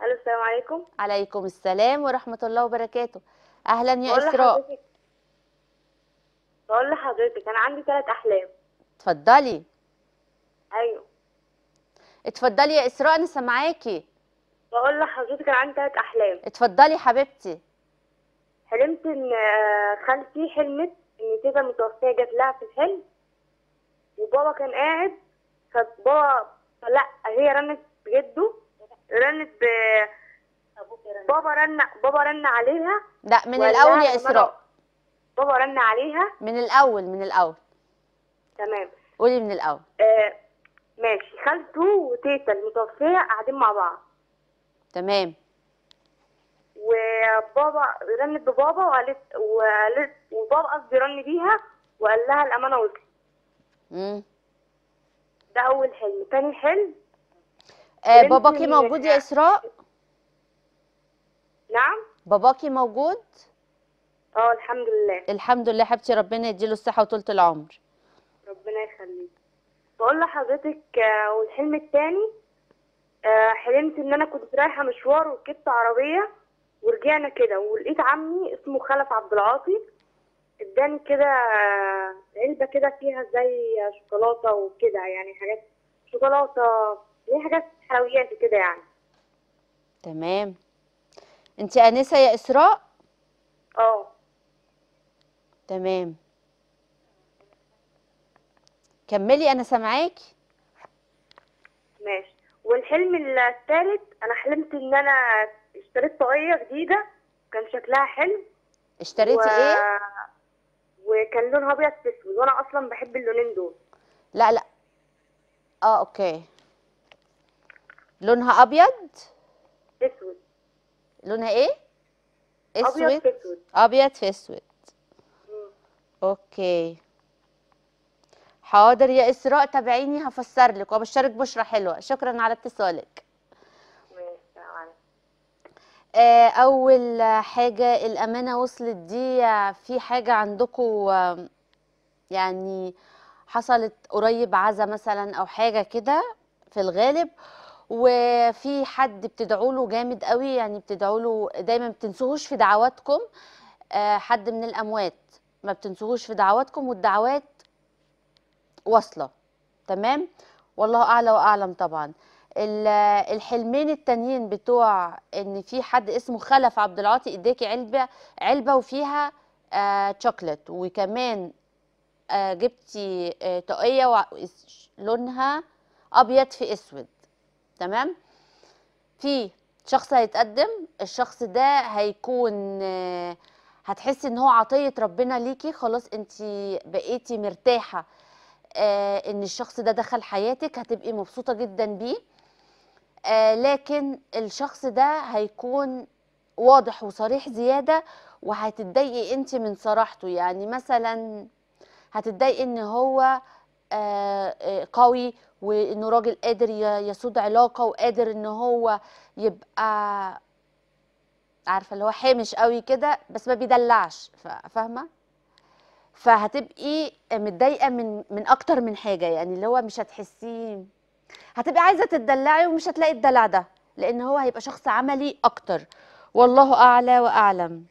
الو السلام عليكم عليكم السلام ورحمة الله وبركاته أهلا يا بقول إسراء لحضرتك بقول لحضرتك انا عندي ثلاث احلام اتفضلي ايوه اتفضلي يا إسراء أنا سامعاكي بقول لحضرتك انا عندي ثلاث احلام اتفضلي حبيبتي حلمت ان آه، خالتي حلمت ان تيتا متوفيه جات لها في الحلم وبابا كان قاعد فبابا لا هي رنت بجده رنت ب بابا رن بابا رن عليها لا من وقال الأول لها يا يا إسراء بابا رن عليها من الأول من الأول تمام قولي من الأول آه ماشي خالته وتيتا المتوفيه قاعدين مع بعض تمام وبابا رنت ببابا وقالت وقالت وبابا قصدي رن بيها وقال لها الامانه وصلت مم. ده اول حلم تاني حلم آه حلمت باباكي إن- موجود يا إسراء نعم باباكي موجود اه الحمد لله الحمد لله حبيبتي ربنا يديله الصحة وطولة العمر ربنا يخليك بقول لحضرتك آه، والحلم التاني آه، حلمت ان انا كنت رايحه مشوار وركبت عربيه ورجعنا كده ولقيت عمي اسمه خلف عبد العاطي اداني كده آه، علبه كده فيها زي شوكولاته وكده يعني حاجات شوكولاته هي حاجات حلويات كده يعني تمام انت آنسة يا إسراء اه تمام كملي أنا سامعاكي ماشي والحلم الثالث انا حلمت ان انا اشتريت طاقيه جديده كان شكلها حلو اشتريتي ايه وكان لونها ابيض في اسود وانا اصلا بحب اللونين دول لا لا اه اوكي لونها ابيض اسود لونها ايه ابيض اسود في اسود ابيض في اسود مم. اوكي حاضر يا اسراء تابعيني هفسر لك وابشرك بشرى حلوه شكرا على اتصالك ماشي السلام عليكم. آه، اول حاجه الامانه وصلت دي في حاجه عندكم يعني حصلت قريب عزا مثلا او حاجه كده في الغالب وفي حد بتدعوا له جامد قوي يعني بتدعوا له دايما ما بتنسوهوش في دعواتكم آه، حد من الاموات ما بتنسوهوش في دعواتكم والدعوات واصله تمام والله اعلى واعلم طبعا ال- الحلمين التانيين بتوع ان في حد اسمه خلف عبد العاطي اداكي علبه علبه وفيها آه شوكليت وكمان آه جبتي آه طاقيه وع- لونها ابيض في اسود تمام في شخص هيتقدم الشخص ده هيكون آه، هتحسي ان هو عطيه ربنا ليكي خلاص انت بقيتي مرتاحه آه، ان الشخص ده دخل حياتك هتبقي مبسوطه جدا بيه آه، لكن الشخص ده هيكون واضح وصريح زياده وهتتضايقي انت من صراحته يعني مثلا هتتضايقي ان هو آه، آه، قوي وانه راجل قادر ي- يسود علاقه وقادر ان هو يبقى عارفه اللي هو حامش قوي كده بس ما بيدلعش ف- فاهمه فهتبقي متضايقه من من اكتر من حاجه يعني اللي هو مش هتحسيه هتبقي عايزه تدلعي ومش هتلاقي الدلع ده لان هو هيبقى شخص عملي اكتر والله اعلى واعلم